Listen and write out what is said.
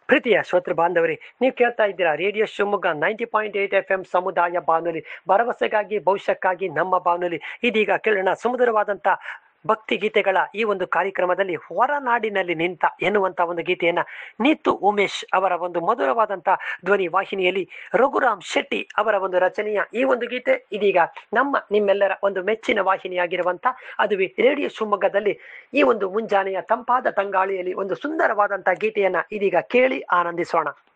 ಪ್ರೀತಿಯ ಶ್ರೋತೃ ಬಾಂಧವರೇ ನೀವು ಕೇಳ್ತಾ ಇದ್ದೀರಾ radio Shivamogga ninety point eight F M ಸಮುದಾಯ ಬಾನುಲಿ ಭರವಸೆಗಾಗಿ ಭವಿಷ್ಯಕ್ಕಾಗಿ ನಮ್ಮ ಬಾನುಲಿ ಇದೀಗ ಕೇಳೋಣ ಸುಮಧುರವಾದಂಥ ಭಕ್ತಿ ಗೀತೆಗಳ ಈ ಒಂದು ಕಾರ್ಯಕ್ರಮದಲ್ಲಿ ಹೊರನಾಡಿನಲ್ಲಿ ನಿಂತ ಎನ್ನುವಂಥ ಒಂದು ಗೀತೆಯನ್ನ ನೀತು ಉಮೇಶ್ ಅವರ ಒಂದು ಮಧುರವಾದಂಥ ಧ್ವನಿ ವಾಹಿನಿಯಲ್ಲಿ ರಘುರಾಮ್ ಶೆಟ್ಟಿ ಅವರ ಒಂದು ರಚನೆಯ ಈ ಒಂದು ಗೀತೆ ಇದೀಗ ನಮ್ಮ ನಿಮ್ಮೆಲ್ಲರ ಒಂದು ಮೆಚ್ಚಿನ ವಾಹಿನಿಯಾಗಿರುವಂಥ ಅದುವೇ ರೇಡಿಯೋ ಶಿವಮೊಗ್ಗದಲ್ಲಿ ಈ ಒಂದು ಮುಂಜಾನೆಯ ತಂಪಾದ ತಂಗಾಳಿಯಲ್ಲಿ ಒಂದು ಸುಂದರವಾದಂಥ ಗೀತೆಯನ್ನ ಇದೀಗ ಕೇಳಿ ಆನಂದಿಸೋಣ